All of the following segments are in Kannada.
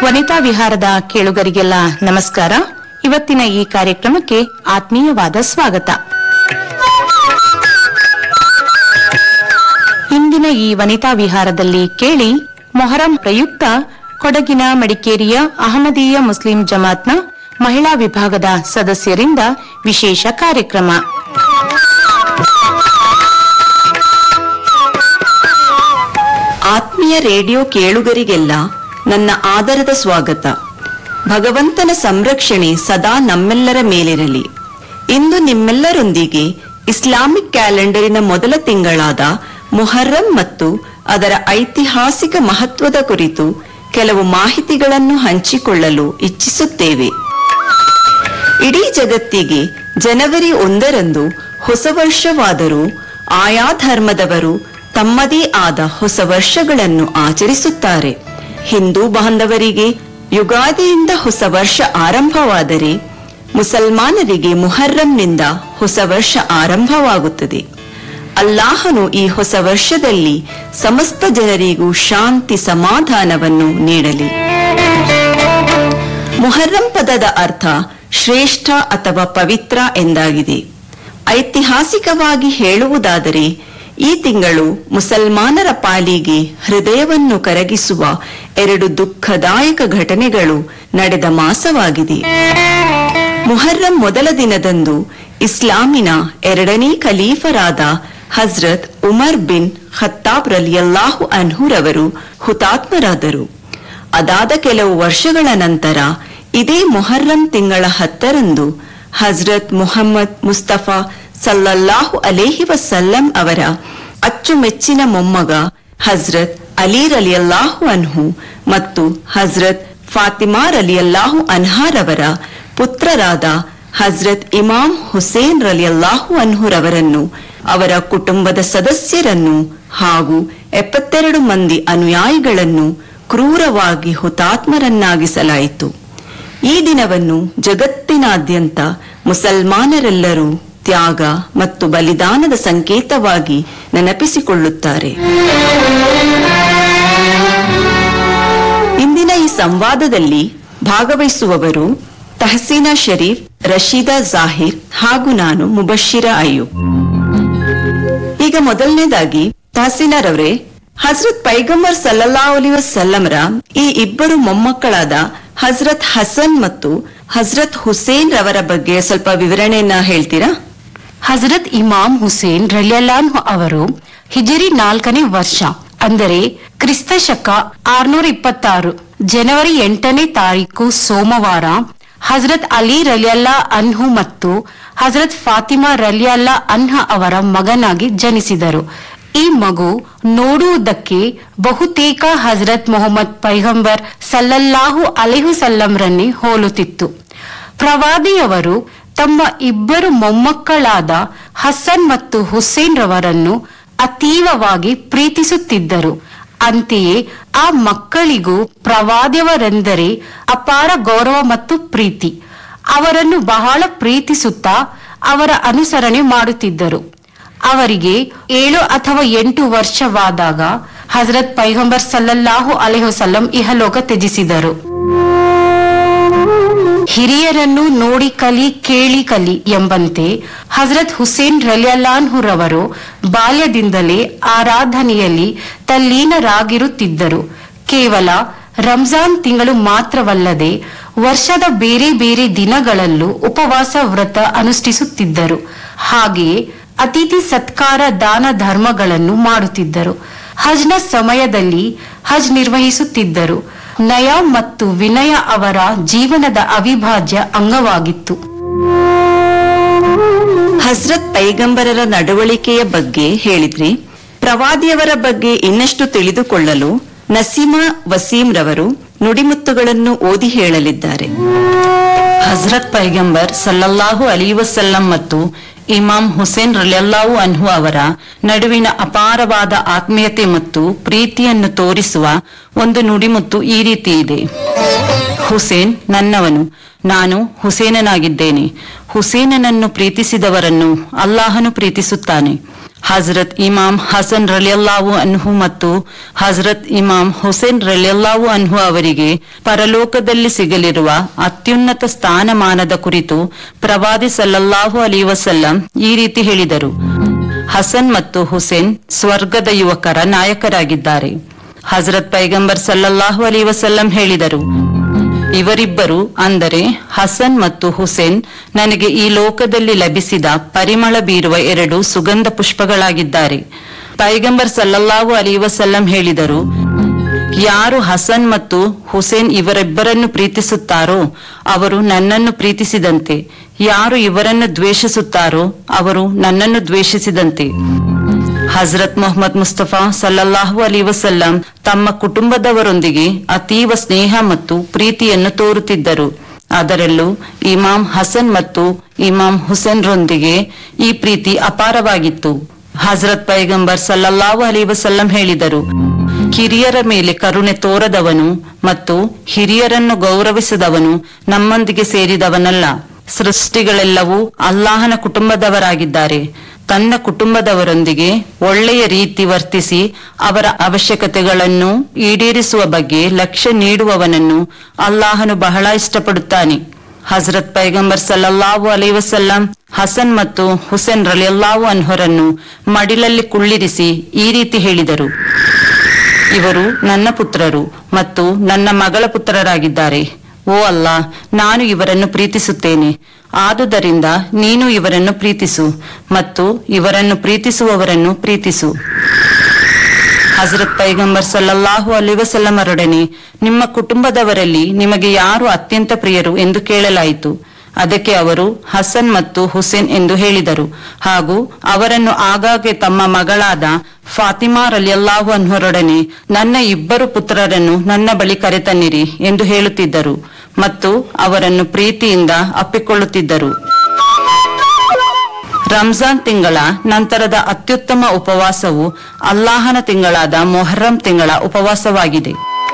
ವನಿತಾ ವಿಹಾರದ ಕೇಳುಗರಿಗೆಲ್ಲ ನಮಸ್ಕಾರ ಇವತ್ತಿನ ಈ ಕಾರ್ಯಕ್ರಮಕ್ಕೆ ಆತ್ಮೀಯವಾದ ಸ್ವಾಗತ ಇಂದಿನ ಈ ವನಿತಾ ವಿಹಾರದಲ್ಲಿ ಕೇಳಿ ಮೊಹರಂ ಪ್ರಯುಕ್ತ ಕೊಡಗಿನ ಮಡಿಕೇರಿಯ ಅಹಮದೀಯ ಮುಸ್ಲಿಂ ಜಮಾತ್ನ ಮಹಿಳಾ ವಿಭಾಗದ ಸದಸ್ಯರಿಂದ ವಿಶೇಷ ಕಾರ್ಯಕ್ರಮ ಆತ್ಮೀಯ ರೇಡಿಯೋ ಕೇಳುಗರಿಗೆಲ್ಲ ನನ್ನ ಆದರದ ಸ್ವಾಗತ ಭಗವಂತನ ಸಂರಕ್ಷಣೆ ಸದಾ ನಮ್ಮೆಲ್ಲರ ಮೇಲಿರಲಿ ಇಂದು ನಿಮ್ಮೆಲ್ಲರೊಂದಿಗೆ ಇಸ್ಲಾಮಿಕ್ ಕ್ಯಾಲೆಂಡರಿನ ಮೊದಲ ತಿಂಗಳಾದ ಮುಹರ್ರಂ ಮತ್ತು ಅದರ ಐತಿಹಾಸಿಕ ಮಹತ್ವದ ಕುರಿತು ಕೆಲವು ಮಾಹಿತಿಗಳನ್ನು ಹಂಚಿಕೊಳ್ಳಲು ಇಚ್ಛಿಸುತ್ತೇವೆ ಇಡೀ ಜಗತ್ತಿಗೆ ಜನವರಿ ಒಂದರಂದು ಹೊಸ ವರ್ಷವಾದರೂ ಆಯಾ ಧರ್ಮದವರು ತಮ್ಮದೇ ಆದ ಹೊಸ ವರ್ಷಗಳನ್ನು ಆಚರಿಸುತ್ತಾರೆ ಹಿಂದೂ ಬಾಂಧವರಿಗೆ ಯುಗಾದಿಯಿಂದ ಹೊಸ ವರ್ಷ ಆರಂಭವಾದರೆ ಮುಸಲ್ಮಾನರಿಗೆ ಮುಹರ್ರಂನಿಂದ ಹೊಸ ವರ್ಷ ಆರಂಭವಾಗುತ್ತದೆ ಅಲ್ಲಾಹನು ಈ ಹೊಸ ವರ್ಷದಲ್ಲಿ ಸಮಸ್ತ ಜನರಿಗೂ ಶಾಂತಿ ಸಮಾಧಾನವನ್ನು ನೀಡಲಿ ಮುಹರ್ರಂ ಪದದ ಅರ್ಥ ಶ್ರೇಷ್ಠ ಅಥವಾ ಪವಿತ್ರ ಎಂದಾಗಿದೆ ಐತಿಹಾಸಿಕವಾಗಿ ಹೇಳುವುದಾದರೆ ಈ ತಿಂಗಳು ಮುಸಲ್ಮಾನರ ಪಾಲಿಗೆ ಹೃದಯವನ್ನು ಕರಗಿಸುವ ಎರಡು ದುಃಖದಾಯಕ ಘಟನೆಗಳು ನಡೆದ ಮಾಸವಾಗಿದೆ ಮುಹರ್ರಂ ಮೊದಲ ದಿನದಂದು ಇಸ್ಲಾಮಿನ ಎರಡನೇ ಖಲೀಫರಾದ ಹಜ್ರತ್ ಉಮರ್ ಬಿನ್ ಖತ್ತಾಬ್ ರಲಿಯಲ್ಲಾಹು ಅನ್ಹುರವರು ಹುತಾತ್ಮರಾದರು ಅದಾದ ಕೆಲವು ವರ್ಷಗಳ ನಂತರ ಇದೇ ಮೊಹರ್ರಂ ತಿಂಗಳ ಹತ್ತರಂದು ಹಜ್ರತ್ ಮುಹಮ್ಮದ್ ಮುಸ್ತಫಾ ಸಲ್ಲಲ್ಲಾಹು ಅಲೇಹಿ ವಸಲ್ಲಂ ಅವರ ಅಚ್ಚುಮೆಚ್ಚಿನ ಮೊಮ್ಮಗ ಹಜ್ರತ್ ಅಲಿ ರಲಿಯಲ್ಲಾಹು ಅನ್ಹು ಮತ್ತು ಹಜ್ರತ್ ಫಾತಿಮಾ ರಲಿಯಲ್ಲಾಹು ಅನ್ಹಾರವರ ಪುತ್ರರಾದ ಹಜ್ರತ್ ಇಮಾಮ್ ಹುಸೇನ್ ರಲಿಯಲ್ಲಾಹು ಅನ್ಹುರವರನ್ನು ಅವರ ಕುಟುಂಬದ ಸದಸ್ಯರನ್ನು ಹಾಗೂ ಎಪ್ಪತ್ತೆರಡು ಮಂದಿ ಅನುಯಾಯಿಗಳನ್ನು ಕ್ರೂರವಾಗಿ ಹುತಾತ್ಮರನ್ನಾಗಿಸಲಾಯಿತು ಈ ದಿನವನ್ನು ಜಗತ್ತಿನಾದ್ಯಂತ ಮುಸಲ್ಮಾನರೆಲ್ಲರೂ ತ್ಯಾಗ ಮತ್ತು ಬಲಿದಾನದ ಸಂಕೇತವಾಗಿ ನೆನಪಿಸಿಕೊಳ್ಳುತ್ತಾರೆ ಇಂದಿನ ಈ ಸಂವಾದದಲ್ಲಿ ಭಾಗವಹಿಸುವವರು ತಹಸೀನಾ ಶರೀಫ್ ರಶೀದಾ ಜಾಹಿರ್ ಹಾಗೂ ನಾನು ಮುಬಶಿರಾ ಅಯ್ಯೂಬ್ ಈಗ ಮೊದಲನೇದಾಗಿ ತಹಸೀನಾರ್ ಅವರೇ ಹಜ್ರತ್ ಪೈಗಂಬರ್ ಸಲ್ಲಲ್ಲಾ ಅಲಿ ವಸಲ್ಲಂರ ಈ ಇಬ್ಬರು ಮೊಮ್ಮಕ್ಕಳಾದ ಹಜ್ರತ್ ಹಸನ್ ಮತ್ತು ಹಜ್ರತ್ ಹುಸೇನ್ ರವರ ಬಗ್ಗೆ ಸ್ವಲ್ಪ ವಿವರಣೆಯನ್ನ ಹೇಳ್ತೀರಾ ಹಜರತ್ ಇಮಾಮ್ ಹುಸೇನ್ ರಲಿಯಲ್ಲಾನ್ಹು ಅವರು ಹಿಜರಿ ನಾಲ್ಕನೇ ವರ್ಷ ಅಂದರೆ ಕ್ರಿಸ್ತ ಶಕ ಆರ್ನೂರ ಇಪ್ಪತ್ತಾರು ಜನವರಿ ಎಂಟನೇ ತಾರೀಕು ಸೋಮವಾರ ಹಜರತ್ ಅಲಿ ರಲಿಯಲ್ಲಾ ಅನ್ಹು ಮತ್ತು ಹಜರತ್ ಫಾತಿಮಾ ರಲಿಯಲ್ಲಾ ಅನ್ಹ ಅವರ ಮಗನಾಗಿ ಜನಿಸಿದರು ಈ ಮಗು ನೋಡುವುದಕ್ಕೆ ಬಹುತೇಕ ಹಜರತ್ ಮೊಹಮ್ಮದ್ ಪೈಗಂಬರ್ ಸಲ್ಲಲ್ಲಾಹು ಅಲೆಹು ಸಲ್ಲಂರನ್ನೇ ಹೋಲುತ್ತಿತ್ತು ಪ್ರವಾದಿಯವರು ತಮ್ಮ ಇಬ್ಬರು ಮೊಮ್ಮಕ್ಕಳಾದ ಹಸನ್ ಮತ್ತು ಹುಸೇನ್ ರವರನ್ನು ಅತೀವವಾಗಿ ಪ್ರೀತಿಸುತ್ತಿದ್ದರು ಅಂತೆಯೇ ಆ ಮಕ್ಕಳಿಗೂ ಪ್ರವಾದಿಯವರೆಂದರೆ ಅಪಾರ ಗೌರವ ಮತ್ತು ಪ್ರೀತಿ ಅವರನ್ನು ಬಹಳ ಪ್ರೀತಿಸುತ್ತಾ ಅವರ ಅನುಸರಣೆ ಮಾಡುತ್ತಿದ್ದರು ಅವರಿಗೆ ಏಳು ಅಥವಾ ಎಂಟು ವರ್ಷವಾದಾಗ ಹಜರತ್ ಪೈಗಂಬರ್ ಸಲ್ಲಲ್ಲಾಹು ಅಲೆಹುಸಲ್ಲಂ ಇಹಲೋಕ ತ್ಯಜಿಸಿದರು ಹಿರಿಯರನ್ನು ನೋಡಿ ಕಲಿ ಕೇಳಿ ಕಲಿ ಎಂಬಂತೆ ಹಜರತ್ ಹುಸೇನ್ ರಲಿಯಲ್ಲಾನ್ಹುರವರು ಬಾಲ್ಯದಿಂದಲೇ ಆರಾಧನೆಯಲ್ಲಿ ತಲ್ಲೀನರಾಗಿರುತ್ತಿದ್ದರು ಕೇವಲ ರಂಜಾನ್ ತಿಂಗಳು ಮಾತ್ರವಲ್ಲದೆ ವರ್ಷದ ಬೇರೆ ಬೇರೆ ದಿನಗಳಲ್ಲೂ ಉಪವಾಸ ವ್ರತ ಅನುಷ್ಠಿಸುತ್ತಿದ್ದರು ಹಾಗೆಯೇ ಅತಿಥಿ ಸತ್ಕಾರ ದಾನ ಧರ್ಮಗಳನ್ನು ಮಾಡುತ್ತಿದ್ದರು ಹಜ್ನ ಸಮಯದಲ್ಲಿ ಹಜ್ ನಿರ್ವಹಿಸುತ್ತಿದ್ದರು ನಯ ಮತ್ತು ವಿನಯ ಅವರ ಜೀವನದ ಅವಿಭಾಜ್ಯ ಅಂಗವಾಗಿತ್ತು ಹಜ್ರತ್ ಪೈಗಂಬರರ ನಡವಳಿಕೆಯ ಬಗ್ಗೆ ಹೇಳಿದ್ರಿ ಪ್ರವಾದಿಯವರ ಬಗ್ಗೆ ಇನ್ನಷ್ಟು ತಿಳಿದುಕೊಳ್ಳಲು ನಸೀಮಾ ವಸೀಂ ರವರು ನುಡಿಮುತ್ತುಗಳನ್ನು ಓದಿ ಹೇಳಲಿದ್ದಾರೆ ಹಜ್ರತ್ ಪೈಗಂಬರ್ ಸಲ್ಲಲ್ಲಾಹು ಅಲಿ ವಸಲ್ಲಂ ಮತ್ತು ಇಮಾಮ್ ಹುಸೇನ್ ರಲಿಯಲ್ಲಾಹು ಅನ್ಹು ಅವರ ನಡುವಿನ ಅಪಾರವಾದ ಆತ್ಮೀಯತೆ ಮತ್ತು ಪ್ರೀತಿಯನ್ನು ತೋರಿಸುವ ಒಂದು ನುಡಿಮುತ್ತು ಈ ರೀತಿ ಇದೆ ಹುಸೇನ್ ನನ್ನವನು ನಾನು ಹುಸೇನನಾಗಿದ್ದೇನೆ ಹುಸೇನನನ್ನು ಪ್ರೀತಿಸಿದವರನ್ನು ಅಲ್ಲಾಹನು ಪ್ರೀತಿಸುತ್ತಾನೆ ಹಜರತ್ ಇಮಾಮ್ ಹಸನ್ ರಲಿಯಲ್ಲಾವು ಅನ್ಹು ಮತ್ತು ಹಜರತ್ ಇಮಾಮ್ ಹುಸೇನ್ ರಲಿಯಲ್ಲಾವು ಅನ್ಹು ಅವರಿಗೆ ಪರಲೋಕದಲ್ಲಿ ಸಿಗಲಿರುವ ಅತ್ಯುನ್ನತ ಸ್ಥಾನಮಾನದ ಕುರಿತು ಪ್ರವಾದಿ ಸಲ್ಲಲ್ಲಾಹು ಅಲಿ ವಸಲ್ಲಂ ಈ ರೀತಿ ಹೇಳಿದರು ಹಸನ್ ಮತ್ತು ಹುಸೇನ್ ಸ್ವರ್ಗದ ಯುವಕರ ನಾಯಕರಾಗಿದ್ದಾರೆ ಹಜರತ್ ಪೈಗಂಬರ್ ಸಲ್ಲಲ್ಲಾಹು ಅಲಿ ವಸಲ್ಲಂ ಹೇಳಿದರು ಇವರಿಬ್ಬರು ಅಂದರೆ ಹಸನ್ ಮತ್ತು ಹುಸೇನ್ ನನಗೆ ಈ ಲೋಕದಲ್ಲಿ ಲಭಿಸಿದ ಪರಿಮಳ ಬೀರುವ ಎರಡು ಸುಗಂಧ ಪುಷ್ಪಗಳಾಗಿದ್ದಾರೆ ಪೈಗಂಬರ್ ಸಲ್ಲಲ್ಲಾಹು ಅಲಿ ವಸಲ್ಲಂ ಹೇಳಿದರು ಯಾರು ಹಸನ್ ಮತ್ತು ಹುಸೇನ್ ಇವರಿಬ್ಬರನ್ನು ಪ್ರೀತಿಸುತ್ತಾರೋ ಅವರು ನನ್ನನ್ನು ಪ್ರೀತಿಸಿದಂತೆ ಯಾರು ಇವರನ್ನು ದ್ವೇಷಿಸುತ್ತಾರೋ ಅವರು ನನ್ನನ್ನು ದ್ವೇಷಿಸಿದಂತೆ ಹಜರತ್ ಮೊಹಮ್ಮದ್ ಮುಸ್ತಫಾ ಸಲ್ಲಲ್ಲಾಹು ಅಲಿ ವಸಲ್ಲಂ ತಮ್ಮ ಕುಟುಂಬದವರೊಂದಿಗೆ ಅತೀವ ಸ್ನೇಹ ಮತ್ತು ಪ್ರೀತಿಯನ್ನು ತೋರುತ್ತಿದ್ದರು ಅದರಲ್ಲೂ ಇಮಾಮ್ ಹಸನ್ ಮತ್ತು ಇಮಾಮ್ ಹುಸೇನ್ರೊಂದಿಗೆ ಈ ಪ್ರೀತಿ ಅಪಾರವಾಗಿತ್ತು ಹಜರತ್ ಪೈಗಂಬರ್ ಸಲ್ಲಲ್ಲಾಹು ಅಲಿ ವಸಲ್ಲಂ ಹೇಳಿದರು ಕಿರಿಯರ ಮೇಲೆ ಕರುಣೆ ತೋರದವನು ಮತ್ತು ಹಿರಿಯರನ್ನು ಗೌರವಿಸದವನು ನಮ್ಮೊಂದಿಗೆ ಸೇರಿದವನಲ್ಲ ಸೃಷ್ಟಿಗಳೆಲ್ಲವೂ ಅಲ್ಲಾಹನ ಕುಟುಂಬದವರಾಗಿದ್ದಾರೆ ತನ್ನ ಕುಟುಂಬದವರೊಂದಿಗೆ ಒಳ್ಳೆಯ ರೀತಿ ವರ್ತಿಸಿ ಅವರ ಅವಶ್ಯಕತೆಗಳನ್ನು ಈಡೇರಿಸುವ ಬಗ್ಗೆ ಲಕ್ಷ್ಯ ನೀಡುವವನನ್ನು ಅಲ್ಲಾಹನು ಬಹಳ ಇಷ್ಟಪಡುತ್ತಾನೆ ಹಜರತ್ ಪೈಗಂಬರ್ ಸಲ್ಲಲ್ಲಾಹು ಅಲೈ ವಸಲ್ಲಂ ಹಸನ್ ಮತ್ತು ಹುಸೇನ್ ರಲಿಯಲ್ಲಾಹು ಅನ್ಹರನ್ನು ಮಡಿಲಲ್ಲಿ ಕುಳ್ಳಿರಿಸಿ ಈ ರೀತಿ ಹೇಳಿದರು ಇವರು ನನ್ನ ಪುತ್ರರು ಮತ್ತು ನನ್ನ ಮಗಳ ಪುತ್ರರಾಗಿದ್ದಾರೆ ಓ ಅಲ್ಲ ನಾನು ಇವರನ್ನು ಪ್ರೀತಿಸುತ್ತೇನೆ ಆದುದರಿಂದ ನೀನು ಇವರನ್ನು ಪ್ರೀತಿಸು ಮತ್ತು ಇವರನ್ನು ಪ್ರೀತಿಸುವವರನ್ನು ಪ್ರೀತಿಸು ಹಜರತ್ ಪೈಗಂಬರ್ ಸಲ್ಲಲ್ಲಾಹು ಅಲಿ ವಸಲ್ಲಮರೊಡನೆ ನಿಮ್ಮ ಕುಟುಂಬದವರಲ್ಲಿ ನಿಮಗೆ ಯಾರು ಅತ್ಯಂತ ಪ್ರಿಯರು ಎಂದು ಕೇಳಲಾಯಿತು ಅದಕ್ಕೆ ಅವರು ಹಸನ್ ಮತ್ತು ಹುಸೇನ್ ಎಂದು ಹೇಳಿದರು ಹಾಗೂ ಅವರನ್ನು ಆಗಾಗ್ಗೆ ತಮ್ಮ ಮಗಳಾದ ಫಾತಿಮಾ ರಲಿಯಲ್ಲಾಹು ಅನ್ಹರೊಡನೆ ನನ್ನ ಇಬ್ಬರು ಪುತ್ರರನ್ನು ನನ್ನ ಬಳಿ ಕರೆತನ್ನಿರಿ ಎಂದು ಹೇಳುತ್ತಿದ್ದರು ಮತ್ತು ಅವರನ್ನು ಪ್ರೀತಿಯಿಂದ ಅಪ್ಪಿಕೊಳ್ಳುತ್ತಿದ್ದರು ರಂಜಾನ್ ತಿಂಗಳ ನಂತರದ ಅತ್ಯುತ್ತಮ ಉಪವಾಸವು ಅಲ್ಲಾಹನ ತಿಂಗಳಾದ ಮೊಹರ್ರಂ ತಿಂಗಳ ಉಪವಾಸವಾಗಿದೆ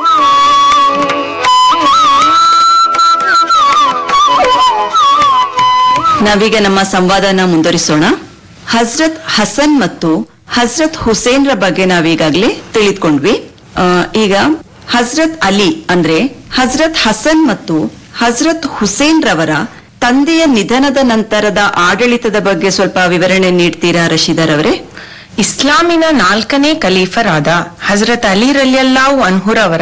ನಾವೀಗ ನಮ್ಮ ಸಂವಾದನ ಮುಂದುವರಿಸೋಣ ಹಜ್ರತ್ ಹಸನ್ ಮತ್ತು ಹಜ್ರತ್ ಹುಸೇನ್ರ ಬಗ್ಗೆ ನಾವೀಗಾಗಲೇ ತಿಳಿದುಕೊಂಡ್ವಿ ಆ, ಈಗ ಹಜ್ರತ್ ಅಲಿ ಅಂದ್ರೆ ಹಜ್ರತ್ ಹಸನ್ ಮತ್ತು ಹಜ್ರತ್ ಹುಸೇನ್ ರವರ ತಂದೆಯ ನಿಧನದ ನಂತರದ ಆಡಳಿತದ ಬಗ್ಗೆ ಸ್ವಲ್ಪ ವಿವರಣೆ ನೀಡ್ತೀರಾ ರಶೀದರ್ ಅವರೇ ಇಸ್ಲಾಮಿನ ನಾಲ್ಕನೇ ಖಲೀಫರಾದ ಹಜರತ್ ಅಲಿ ರಲಿಯಲ್ಲಾಹು ಅನ್ಹುರವರ